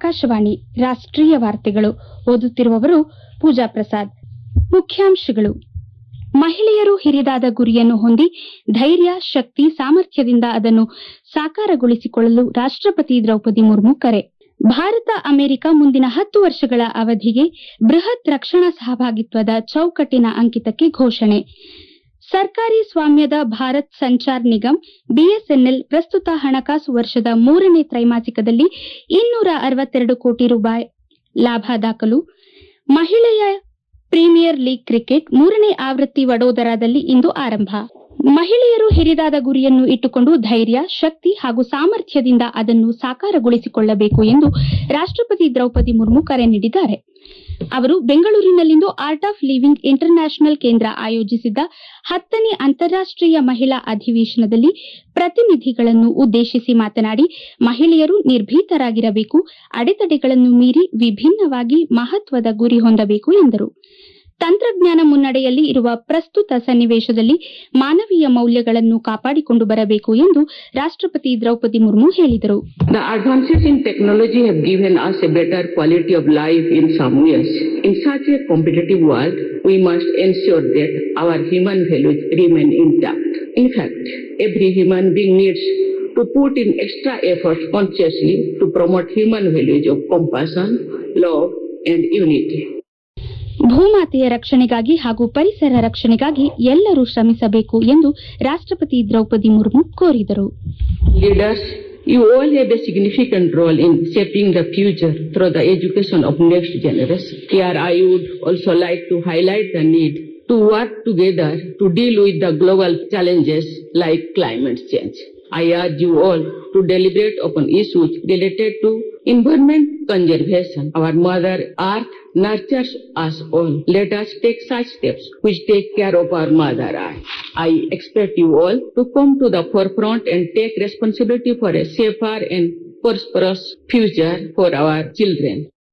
ಆಕಾಶವಾಣಿ ರಾಷ್ಟ್ರೀಯ ವಾರ್ತೆಗಳು ಓದುತ್ತಿರುವವರು ಪೂಜಾ ಪ್ರಸಾದ್ ಮುಖ್ಯಾಂಶಗಳು ಮಹಿಳೆಯರು ಹಿರಿದಾದ ಗುರಿಯನ್ನು ಹೊಂದಿ ಧೈರ್ಯ ಶಕ್ತಿ ಸಾಮರ್ಥ್ಯದಿಂದ ಅದನ್ನು ಸಾಕಾರಗೊಳಿಸಿಕೊಳ್ಳಲು ರಾಷ್ಟಪತಿ ದ್ರೌಪದಿ ಮುರ್ಮು ಕರೆ ಭಾರತ ಅಮೆರಿಕ ಮುಂದಿನ ಹತ್ತು ವರ್ಷಗಳ ಅವಧಿಗೆ ಬೃಹತ್ ರಕ್ಷಣಾ ಸಹಭಾಗಿತ್ವದ ಚೌಕಟ್ಟಿನ ಅಂಕಿತಕ್ಕೆ ಘೋಷಣೆ ಸರ್ಕಾರಿ ಸ್ವಾಮ್ಯದ ಭಾರತ್ ಸಂಚಾರ್ ನಿಗಮ್ ಬಿಎಸ್ಎನ್ಎಲ್ ಪ್ರಸ್ತುತ ಹಣಕಾಸು ವರ್ಷದ ಮೂರನೇ ತ್ರೈಮಾಸಿಕದಲ್ಲಿ ಇನ್ನೂರ ಅರವತ್ತೆರಡು ಕೋಟಿ ರೂಪಾಯಿ ಲಾಭ ದಾಖಲು ಮಹಿಳೆಯ ಪ್ರೀಮಿಯರ್ ಲೀಗ್ ಕ್ರಿಕೆಟ್ ಮೂರನೇ ಆವೃತ್ತಿ ವಡೋದರಾದಲ್ಲಿ ಇಂದು ಆರಂಭ ಮಹಿಳೆಯರು ಹಿರಿದಾದ ಗುರಿಯನ್ನು ಇಟ್ಟುಕೊಂಡು ಧೈರ್ಯ ಶಕ್ತಿ ಹಾಗೂ ಸಾಮರ್ಥ್ಯದಿಂದ ಅದನ್ನು ಸಾಕಾರಗೊಳಿಸಿಕೊಳ್ಳಬೇಕು ಎಂದು ರಾಷ್ಟಪತಿ ದ್ರೌಪದಿ ಮುರ್ಮು ಕರೆ ನೀಡಿದ್ದಾರೆ ಅವರು ಬೆಂಗಳೂರಿನಲ್ಲಿಂದು art of living international ಕೇಂದ್ರ ಆಯೋಜಿಸಿದ್ದ ಹತ್ತನೇ ಅಂತಾರಾಷ್ಟೀಯ ಮಹಿಳಾ ಅಧಿವೇಶನದಲ್ಲಿ ಪ್ರತಿನಿಧಿಗಳನ್ನು ಉದ್ದೇಶಿಸಿ ಮಾತನಾಡಿ ಮಹಿಳೆಯರು ನಿರ್ಭೀತರಾಗಿರಬೇಕು ಅಡೆತಡೆಗಳನ್ನು ಮೀರಿ ವಿಭಿನ್ನವಾಗಿ ಮಹತ್ವದ ಗುರಿ ಹೊಂದಬೇಕು ಎಂದರು ತಂತ್ರಜ್ಞಾನ ಮುನ್ನಡೆಯಲ್ಲಿ ಇರುವ ಪ್ರಸ್ತುತ ಸನ್ನಿವೇಶದಲ್ಲಿ ಮಾನವೀಯ ಮೌಲ್ಯಗಳನ್ನು ಕಾಪಾಡಿಕೊಂಡು ಬರಬೇಕು ಎಂದು ರಾಷ್ಟಪತಿ ದ್ರೌಪದಿ ಮುರ್ಮು ಹೇಳಿದರು The advances in technology have given us a better quality of life in some ways. In such a competitive world, we must ensure that our human values remain intact. In fact, every human being needs to put in extra effort consciously to promote human values of compassion, love, and unity. ಭೂಮಾತೆಯ ರಕ್ಷಣೆಗಾಗಿ ಹಾಗೂ ಪರಿಸರ ರಕ್ಷಣೆಗಾಗಿ ಎಲ್ಲರೂ ಶ್ರಮಿಸಬೇಕು ಎಂದು ರಾಷ್ಟಪತಿ ದ್ರೌಪದಿ ಮುರ್ಮು ಕೋರಿದರು Leaders, you all have a significant role in shaping the future through the education of next generation. Here I would also like to highlight the need to work together to deal with the global challenges like climate change. I urge you all to deliberate upon issues related to environment conservation. Our Mother Earth nurtures us all. Let us take such steps which take care of our Mother Earth. I expect you all to come to the forefront and take responsibility for a safer and prosperous future for our children.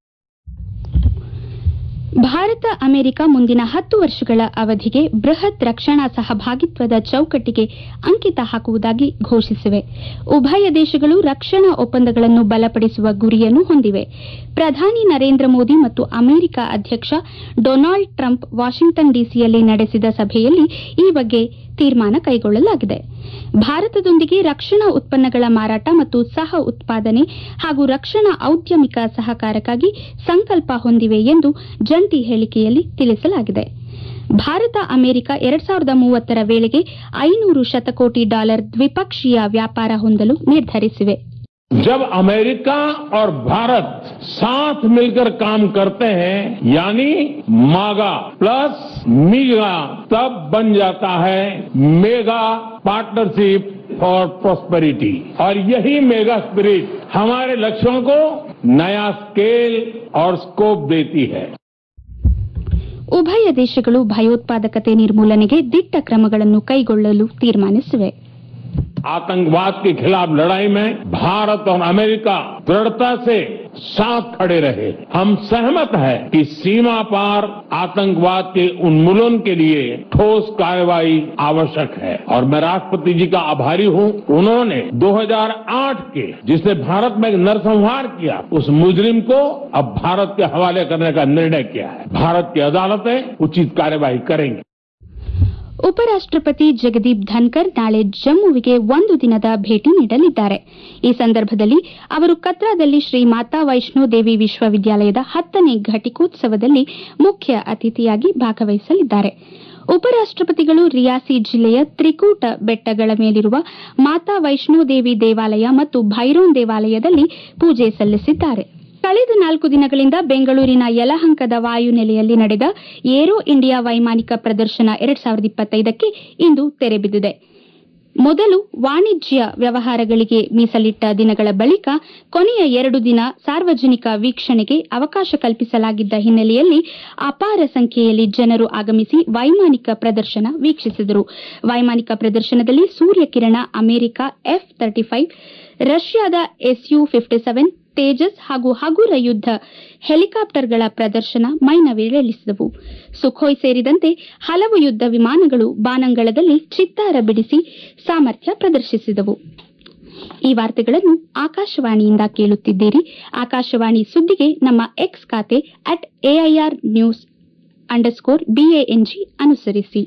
Bharat America ಮುಂದಿನ ಹತ್ತು ವರ್ಷಗಳ ಅವಧಿಗೆ ಬೃಹತ್ ರಕ್ಷಣಾ ಸಹಭಾಗಿತ್ವದ ಚೌಕಟ್ಟಿಗೆ ಅಂಕಿತ ಹಾಕುವುದಾಗಿ ಘೋಷಿಸಿವೆ ಉಭಯ ದೇಶಗಳು ರಕ್ಷಣಾ ಒಪ್ಪಂದಗಳನ್ನು ಬಲಪಡಿಸುವ ಗುರಿಯನ್ನು ಹೊಂದಿವೆ ಪ್ರಧಾನಿ ನರೇಂದ್ರ ಮೋದಿ ಮತ್ತು ಅಮೆರಿಕ ಅಧ್ಯಕ್ಷ ಡೊನಾಲ್ಡ್ ಟ್ರಂಪ್ ವಾಷಿಂಗ್ಟನ್ ಡಿಸಿಯಲ್ಲಿ ನಡೆಸಿದ ಸಭೆಯಲ್ಲಿ ಈ ಬಗ್ಗೆ ತೀರ್ಮಾನ ಕೈಗೊಳ್ಳಲಾಗಿದೆ ಭಾರತದೊಂದಿಗೆ ರಕ್ಷಣಾ ಉತ್ಪನ್ನಗಳ ಮಾರಾಟ ಮತ್ತು ಸಹ ಉತ್ಪಾದನೆ ಹಾಗೂ ರಕ್ಷಣಾ ಔದ್ಯಮಿಕ ಸಹಕಾರಕ್ಕಾಗಿ ಸಂಕಲ್ಪ ಹೊಂದಿವೆ ಎಂದು ಜಂಟಿ ಹೇಳಿಕೆಯಲ್ಲಿ ತಿಳಿಸಲಾಗಿದೆ ಭಾರತ ಅಮೆರಿಕ ಎರಡ್ ಸಾವಿರದ ಮೂವತ್ತರ ವೇಳೆಗೆ ಐನೂರು ಶತಕೋಟಿ ಡಾಲರ್ ದ್ವಿಪಕ್ಷೀಯ ವ್ಯಾಪಾರ ಹೊಂದಲು ನಿರ್ಧರಿಸಿವೆ जब अमेरिका और भारत साथ मिलकर काम करते हैं यानी मागा प्लस मीगा तब बन जाता है मेगा पार्टनरशिप फॉर प्रॉस्पेरिटी और यही मेगा स्पिरिट हमारे लक्ष्यों को नया स्केल और स्कोप देती है ಉಭಯ ದೇಶಗಳು ಭಯೋತ್ಪಾದಕತೆ ನಿರ್ಮೂಲನೆಗೆ ದಿಟ್ಟ ಕ್ರಮಗಳನ್ನು ಕೈಗೊಳ್ಳಲು ತೀರ್ಮಾನಿಸಿವೆ आतंकवाद के खिलाफ लड़ाई में भारत और अमेरिका दृढ़ता से साथ खड़े रहे हम सहमत हैं कि सीमा पार आतंकवाद के उन्मूलन के लिए ठोस कार्रवाई आवश्यक है और मैं राष्ट्रपति जी का आभारी हूं उन्होंने 2008 के जिसने भारत में नरसंहार किया उस मुजरिम को अब भारत के हवाले करने का निर्णय किया है भारत की अदालतें उचित कार्यवाही करेंगी ಉಪರಾಷ್ಟಪತಿ ಜಗದೀಪ್ ಧನ್ಕರ್ ನಾಳೆ ಜಮ್ಮುವಿಗೆ ಒಂದು ದಿನದ ಭೇಟಿ ನೀಡಲಿದ್ದಾರೆ ಈ ಸಂದರ್ಭದಲ್ಲಿ ಅವರು ಕತ್ರಾದಲ್ಲಿ ಶ್ರೀ ಮಾತಾ ವೈಷ್ಣೋ ದೇವಿ ವಿಶ್ವವಿದ್ಯಾಲಯದ ಹತ್ತನೇ ಘಟಿಕೋತ್ಸವದಲ್ಲಿ ಮುಖ್ಯ ಅತಿಥಿಯಾಗಿ ಭಾಗವಹಿಸಲಿದ್ದಾರೆ ಉಪರಾಷ್ಟಪತಿಗಳು ರಿಯಾಸಿ ಜಿಲ್ಲೆಯ ತ್ರಿಕೂಟ ಬೆಟ್ಟಗಳ ಮೇಲಿರುವ ಮಾತಾ ವೈಷ್ಣೋ ದೇವಿ ದೇವಾಲಯ ಮತ್ತು ಭೈರೋನ್ ದೇವಾಲಯದಲ್ಲಿ ಪೂಜೆ ಸಲ್ಲಿಸಿದ್ದಾರೆ ಕಳೆದ ನಾಲ್ಕು ದಿನಗಳಿಂದ ಬೆಂಗಳೂರಿನ ಯಲಹಂಕದ ವಾಯುನೆಲೆಯಲ್ಲಿ ನಡೆದ ಏರೋ ಇಂಡಿಯಾ ವೈಮಾನಿಕ ಪ್ರದರ್ಶನ ಎರಡ್ ಸಾವಿರದ ಇಪ್ಪತ್ತೈದಕ್ಕೆ ಇಂದು ತೆರೆಬಿದ್ದಿದೆ ಮೊದಲು ವಾಣಿಜ್ಯ ವ್ಯವಹಾರಗಳಿಗೆ ಮೀಸಲಿಟ್ಟ ದಿನಗಳ ಬಳಿಕ ಕೊನೆಯ ಎರಡು ದಿನ ಸಾರ್ವಜನಿಕ ವೀಕ್ಷಣೆಗೆ ಅವಕಾಶ ಕಲ್ಪಿಸಲಾಗಿದ್ದ ಹಿನ್ನೆಲೆಯಲ್ಲಿ ಅಪಾರ ಸಂಖ್ಯೆಯಲ್ಲಿ ಜನರು ಆಗಮಿಸಿ ವೈಮಾನಿಕ ಪ್ರದರ್ಶನ ವೀಕ್ಷಿಸಿದರು ವೈಮಾನಿಕ ಪ್ರದರ್ಶನದಲ್ಲಿ Suryakiran America F thirty five ರಷ್ಯಾದ ಎಸ್ಯು ಫಿಫ್ಟಿ ಸೆವೆನ್ ತೇಜಸ್ ಹಾಗೂ ಹಗುರ ಯುದ್ಧ ಹೆಲಿಕಾಪ್ಟರ್ಗಳ ಪ್ರದರ್ಶನ ಮೈನವಿರೇಳಿಸಿದವು ಸುಖೋಯ್ ಸೇರಿದಂತೆ ಹಲವು ಯುದ್ಧ ವಿಮಾನಗಳು ಬಾನಂಗಳದಲ್ಲಿ ಚಿತ್ತಾರ ಬಿಡಿಸಿ ಸಾಮರ್ಥ್ಯ ಪ್ರದರ್ಶಿಸಿದವು ಈ ವಾರ್ತೆಗಳನ್ನು ಆಕಾಶವಾಣಿಯಿಂದ ಕೇಳುತ್ತಿದ್ದೀರಿ ಆಕಾಶವಾಣಿ ಸುದ್ದಿಗೆ ನಮ್ಮ ಎಕ್ಸ್ ಖಾತೆ at AIR news underscore BANG ಅನುಸರಿಸಿ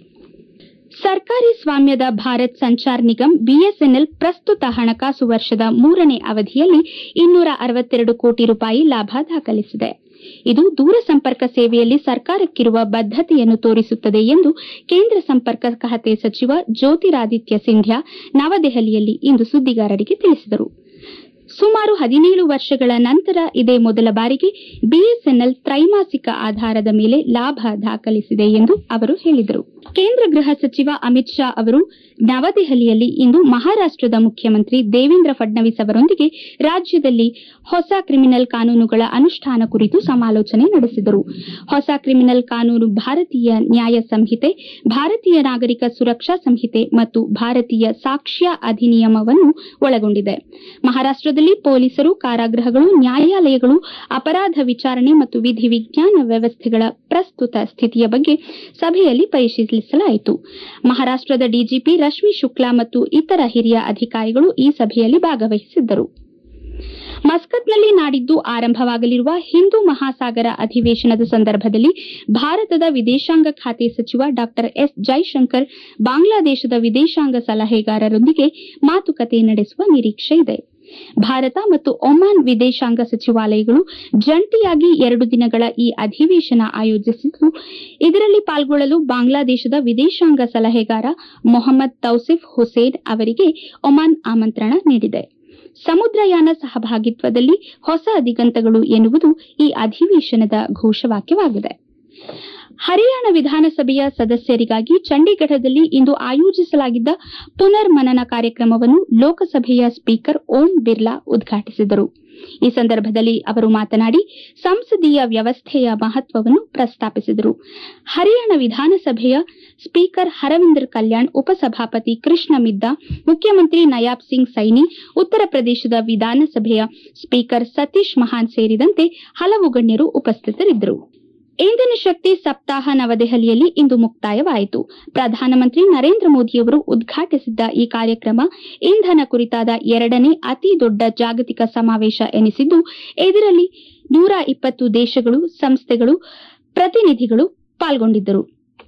ಸರ್ಕಾರಿ ಸ್ವಾಮ್ಯದ ಭಾರತ್ ಸಂಚಾರ್ ನಿಗಮ್ ಬಿಎಸ್ಎನ್ಎಲ್ ಪ್ರಸ್ತುತ ಹಣಕಾಸು ವರ್ಷದ ಮೂರನೇ ಅವಧಿಯಲ್ಲಿ ಇನ್ನೂರ ಅರವತ್ತೆರಡು ಕೋಟಿ ರೂಪಾಯಿ ಲಾಭ ದಾಖಲಿಸಿದೆ ಇದು ದೂರಸಂಪರ್ಕ ಸೇವೆಯಲ್ಲಿ ಸರ್ಕಾರಕ್ಕಿರುವ ಬದ್ದತೆಯನ್ನು ತೋರಿಸುತ್ತದೆ ಎಂದು ಕೇಂದ್ರ ಸಂಪರ್ಕ ಖಾತೆ ಸಚಿವ ಜ್ಯೋತಿರಾದಿತ್ಯ ಸಿಂಧ್ಯಾ ನವದೆಹಲಿಯಲ್ಲಿ ಇಂದು ಸುದ್ದಿಗಾರರಿಗೆ ತಿಳಿಸಿದರು ಸುಮಾರು ಹದಿನೇಳು ವರ್ಷಗಳ ನಂತರ ಇದೇ ಮೊದಲ ಬಾರಿಗೆ ಬಿಎಸ್ಎನ್ಎಲ್ ತ್ರೈಮಾಸಿಕ ಆಧಾರದ ಮೇಲೆ ಲಾಭ ದಾಖಲಿಸಿದೆ ಎಂದು ಅವರು ಹೇಳಿದರು ಕೇಂದ್ರ ಗೃಹ ಸಚಿವ ಅಮಿತ್ ಶಾ ಅವರು ನವದೆಹಲಿಯಲ್ಲಿ ಇಂದು ಮಹಾರಾಷ್ಟದ ಮುಖ್ಯಮಂತ್ರಿ ದೇವೇಂದ್ರ ಫಡ್ನವೀಸ್ ಅವರೊಂದಿಗೆ ರಾಜ್ಯದಲ್ಲಿ ಹೊಸ ಕ್ರಿಮಿನಲ್ ಕಾನೂನುಗಳ ಅನುಷ್ಠಾನ ಕುರಿತು ಸಮಾಲೋಚನೆ ನಡೆಸಿದರು ಹೊಸ ಕ್ರಿಮಿನಲ್ ಕಾನೂನು ಭಾರತೀಯ ನ್ಯಾಯ ಸಂಹಿತೆ ಭಾರತೀಯ ನಾಗರಿಕ ಸುರಕ್ಷಾ ಸಂಹಿತೆ ಮತ್ತು ಭಾರತೀಯ ಸಾಕ್ಷ್ಯ ಅಧಿನಿಯಮವನ್ನು ಒಳಗೊಂಡಿದೆ ಮಹಾರಾಷ್ಟದಲ್ಲಿ ಪೊಲೀಸರು ಕಾರಾಗೃಹಗಳು ನ್ಯಾಯಾಲಯಗಳು ಅಪರಾಧ ವಿಚಾರಣೆ ಮತ್ತು ವಿಧಿ ವಿಜ್ಞಾನ ವ್ಯವಸ್ಥೆಗಳ ಪ್ರಸ್ತುತ ಸ್ಥಿತಿಯ ಬಗ್ಗೆ ಸಭೆಯಲ್ಲಿ ಪರಿಶೀಲಿಸಲಾಯಿತು ಮಹಾರಾಷ್ಟದ ಡಿಜಿಪಿ ರಶ್ಮಿ ಶುಕ್ಲಾ ಮತ್ತು ಇತರ ಹಿರಿಯ ಅಧಿಕಾರಿಗಳು ಈ ಸಭೆಯಲ್ಲಿ ಭಾಗವಹಿಸಿದ್ದರು ಮಸ್ಕತ್ನಲ್ಲಿ ನಾಡಿದ್ದು ಆರಂಭವಾಗಲಿರುವ ಹಿಂದೂ ಮಹಾಸಾಗರ ಅಧಿವೇಶನದ ಸಂದರ್ಭದಲ್ಲಿ ಭಾರತದ ವಿದೇಶಾಂಗ ಖಾತೆ ಸಚಿವ ಡಾ ಎಸ್ ಜೈಶಂಕರ್ ಬಾಂಗ್ಲಾದೇಶದ ವಿದೇಶಾಂಗ ಸಲಹೆಗಾರರೊಂದಿಗೆ ಮಾತುಕತೆ ನಡೆಸುವ ನಿರೀಕ್ಷೆ ಇದೆ ಭಾರತ ಮತ್ತು ಒಮಾನ್ ವಿದೇಶಾಂಗ ಸಚಿವಾಲಯಗಳು ಜಂಟಿಯಾಗಿ ಎರಡು ದಿನಗಳ ಈ ಅಧಿವೇಶನ ಆಯೋಜಿಸಿದ್ದು ಇದರಲ್ಲಿ ಪಾಲ್ಗೊಳ್ಳಲು ಬಾಂಗ್ಲಾದೇಶದ ವಿದೇಶಾಂಗ ಸಲಹೆಗಾರ ಮೊಹಮ್ಮದ್ ತೌಸಿಫ್ ಹುಸೇನ್ ಅವರಿಗೆ ಒಮಾನ್ ಆಮಂತ್ರಣ ನೀಡಿದೆ ಸಮುದ್ರಯಾನ ಸಹಭಾಗಿತ್ವದಲ್ಲಿ ಹೊಸ ದಿಗಂತಗಳು ಎನ್ನುವುದು ಈ ಅಧಿವೇಶನದ ಘೋಷವಾಕ್ಯವಾಗಿದೆ ಹರಿಯಾಣ ವಿಧಾನಸಭೆಯ ಸದಸ್ಯರಿಗಾಗಿ ಚಂಡೀಗಢದಲ್ಲಿ ಇಂದು ಆಯೋಜಿಸಲಾಗಿದ್ದ ಪುನರ್ ಮನನ ಕಾರ್ಯಕ್ರಮವನ್ನು ಲೋಕಸಭೆಯ ಸ್ಪೀಕರ್ ಓಂ ಬಿರ್ಲಾ ಉದ್ಘಾಟಿಸಿದರು ಈ ಸಂದರ್ಭದಲ್ಲಿ ಅವರು ಮಾತನಾಡಿ ಸಂಸದೀಯ ವ್ಯವಸ್ಥೆಯ ಮಹತ್ವವನ್ನು ಪ್ರಸ್ತಾಪಿಸಿದರು ಹರಿಯಾಣ ವಿಧಾನಸಭೆಯ ಸ್ಪೀಕರ್ ಹರವಿಂದರ್ ಕಲ್ಯಾಣ್ ಉಪಸಭಾಪತಿ ಕೃಷ್ಣ ಮಿದ್ದಾ ಮುಖ್ಯಮಂತ್ರಿ ನಯಾಬ್ ಸಿಂಗ್ ಸೈನಿ ಉತ್ತರ ಪ್ರದೇಶದ ವಿಧಾನಸಭೆಯ ಸ್ಪೀಕರ್ ಸತೀಶ್ ಮಹಾನ್ ಸೇರಿದಂತೆ ಹಲವು ಗಣ್ಯರು ಉಪಸ್ಥಿತರಿದ್ದರು ಇಂಧನ ಶಕ್ತಿ ಸಪ್ತಾಹ ನವದೆಹಲಿಯಲ್ಲಿ ಇಂದು ಮುಕ್ತಾಯವಾಯಿತು ಪ್ರಧಾನಮಂತ್ರಿ ನರೇಂದ್ರ ಮೋದಿಯವರು ಉದ್ಘಾಟಿಸಿದ್ದ ಈ ಕಾರ್ಯಕ್ರಮ ಇಂಧನ ಕುರಿತಾದ ಎರಡನೇ ಅತಿ ದೊಡ್ಡ ಜಾಗತಿಕ ಸಮಾವೇಶ ಎನಿಸಿದ್ದು ಇದರಲ್ಲಿ ನೂರ ಇಪ್ಪತ್ತು ದೇಶಗಳು ಸಂಸ್ಥೆಗಳು ಪ್ರತಿನಿಧಿಗಳು ಪಾಲ್ಗೊಂಡಿದ್ದರು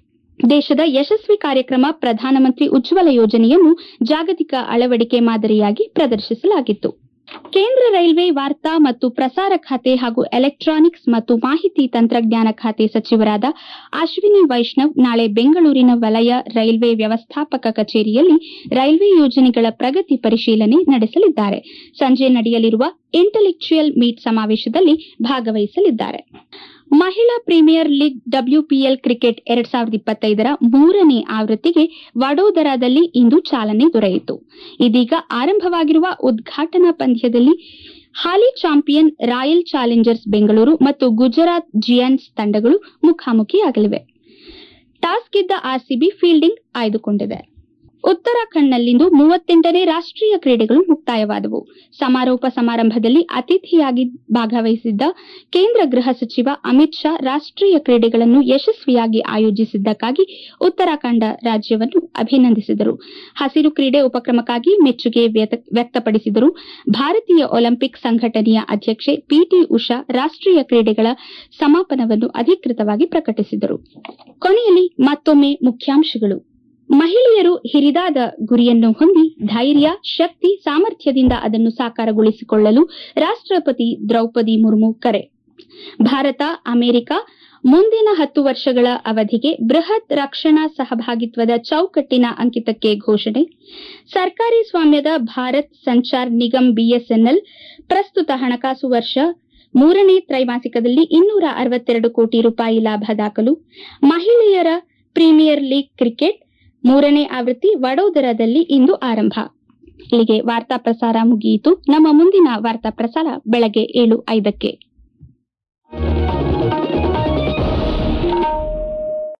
ದೇಶದ ಯಶಸ್ವಿ ಕಾರ್ಯಕ್ರಮ ಪ್ರಧಾನಮಂತ್ರಿ ಉಜ್ವಲ ಯೋಜನೆಯನ್ನು ಜಾಗತಿಕ ಅಳವಡಿಕೆ ಮಾದರಿಯಾಗಿ ಪ್ರದರ್ಶಿಸಲಾಗಿತ್ತು ಕೇಂದ್ರ ರೈಲ್ವೆ ವಾರ್ತಾ ಮತ್ತು ಪ್ರಸಾರ ಖಾತೆ ಹಾಗೂ ಎಲೆಕ್ಟ್ರಾನಿಕ್ಸ್ ಮತ್ತು ಮಾಹಿತಿ ತಂತ್ರಜ್ಞಾನ ಖಾತೆ ಸಚಿವರಾದ ಅಶ್ವಿನಿ ವೈಷ್ಣವ್ ನಾಳೆ ಬೆಂಗಳೂರಿನ ವಲಯ ರೈಲ್ವೆ ವ್ಯವಸ್ಥಾಪಕ ಕಚೇರಿಯಲ್ಲಿ ರೈಲ್ವೆ ಯೋಜನೆಗಳ ಪ್ರಗತಿ ಪರಿಶೀಲನೆ ನಡೆಸಲಿದ್ದಾರೆ ಸಂಜೆ ನಡೆಯಲಿರುವ ಇಂಟೆಲೆಕ್ಚುಯಲ್ ಮೀಟ್ ಸಮಾವೇಶದಲ್ಲಿ ಭಾಗವಹಿಸಲಿದ್ದಾರೆ ಮಹಿಳಾ ಪ್ರೀಮಿಯರ್ ಲೀಗ್ ಡಬ್ಲ್ಯೂಪಿಎಲ್ ಕ್ರಿಕೆಟ್ ಎರಡ್ ಸಾವಿರದ ಇಪ್ಪತ್ತೈದರ ಮೂರನೇ ಆವೃತ್ತಿಗೆ ವಡೋದರಾದಲ್ಲಿ ಇಂದು ಚಾಲನೆ ದೊರೆಯಿತು ಇದೀಗ ಆರಂಭವಾಗಿರುವ ಉದ್ಘಾಟನಾ ಪಂದ್ಯದಲ್ಲಿ ಹಾಲಿ ಚಾಂಪಿಯನ್ ರಾಯಲ್ ಚಾಲೆಂಜರ್ಸ್ ಬೆಂಗಳೂರು ಮತ್ತು ಗುಜರಾತ್ ಜಿಯನ್ಸ್ ತಂಡಗಳು ಮುಖಾಮುಖಿಯಾಗಲಿವೆ ಟಾಸ್ ಗೆದ್ದ ಆರ್ಸಿಬಿ ಫೀಲ್ಡಿಂಗ್ ಆಯ್ದುಕೊಂಡಿದೆ ಉತ್ತರಾಖಂಡ್ನಲ್ಲಿಂದು ಮೂವತ್ತೆಂಟನೇ ರಾಷ್ಟೀಯ ಕ್ರೀಡೆಗಳು ಮುಕ್ತಾಯವಾದವು ಸಮಾರೋಪ ಸಮಾರಂಭದಲ್ಲಿ ಅತಿಥಿಯಾಗಿ ಭಾಗವಹಿಸಿದ್ದ ಕೇಂದ್ರ ಗೃಹ ಸಚಿವ ಅಮಿತ್ ಶಾ ರಾಷ್ಟೀಯ ಕ್ರೀಡೆಗಳನ್ನು ಯಶಸ್ವಿಯಾಗಿ ಆಯೋಜಿಸಿದ್ದಕ್ಕಾಗಿ ಉತ್ತರಾಖಂಡ ರಾಜ್ಯವನ್ನು ಅಭಿನಂದಿಸಿದರು ಹಸಿರು ಕ್ರೀಡೆ ಉಪಕ್ರಮಕ್ಕಾಗಿ ಮೆಚ್ಚುಗೆ ವ್ಯಕ್ತಪಡಿಸಿದರು ಭಾರತೀಯ ಒಲಿಂಪಿಕ್ ಸಂಘಟನೆಯ ಅಧ್ಯಕ್ಷೆ ಪಿಟಿ ಉಷಾ ರಾಷ್ಟೀಯ ಕ್ರೀಡೆಗಳ ಸಮಾಪನವನ್ನು ಅಧಿಕೃತವಾಗಿ ಪ್ರಕಟಿಸಿದರು ಕೊನೆಯಲ್ಲಿ ಮತ್ತೊಮ್ಮೆ ಮುಖ್ಯಾಂಶಗಳು ಮಹಿಳೆಯರು ಹಿರಿದಾದ ಗುರಿಯನ್ನು ಹೊಂದಿ ಧೈರ್ಯ ಶಕ್ತಿ ಸಾಮರ್ಥ್ಯದಿಂದ ಅದನ್ನು ಸಾಕಾರಗೊಳಿಸಿಕೊಳ್ಳಲು ರಾಷ್ಟಪತಿ ದ್ರೌಪದಿ ಮುರ್ಮು ಕರೆ ಭಾರತ ಅಮೆರಿಕ ಮುಂದಿನ ಹತ್ತು ವರ್ಷಗಳ ಅವಧಿಗೆ ಬೃಹತ್ ರಕ್ಷಣಾ ಸಹಭಾಗಿತ್ವದ ಚೌಕಟ್ಟಿನ ಅಂಕಿತಕ್ಕೆ ಘೋಷಣೆ ಸರ್ಕಾರಿ ಸ್ವಾಮ್ಯದ ಭಾರತ್ ಸಂಚಾರ್ ನಿಗಮ್ ಬಿಎಸ್ಎನ್ಎಲ್ ಪ್ರಸ್ತುತ ಹಣಕಾಸು ವರ್ಷ ಮೂರನೇ ತ್ರೈಮಾಸಿಕದಲ್ಲಿ ಇನ್ನೂರ ಅರವತ್ತೆರಡು ಕೋಟಿ ರೂಪಾಯಿ ಲಾಭ ದಾಖಲು ಮಹಿಳೆಯರ ಪ್ರೀಮಿಯರ್ ಲೀಗ್ ಕ್ರಿಕೆಟ್ ಮೂರನೇ ಆವೃತ್ತಿ ವಡೋದರದಲ್ಲಿ ಇಂದು ಆರಂಭ ಇಲ್ಲಿಗೆ ವಾರ್ತಾ ಪ್ರಸಾರ ಮುಗಿಯಿತು ನಮ್ಮ ಮುಂದಿನ ವಾರ್ತಾ ಪ್ರಸಾರ ಬೆಳಗ್ಗೆ ಏಳು ಐದಕ್ಕೆ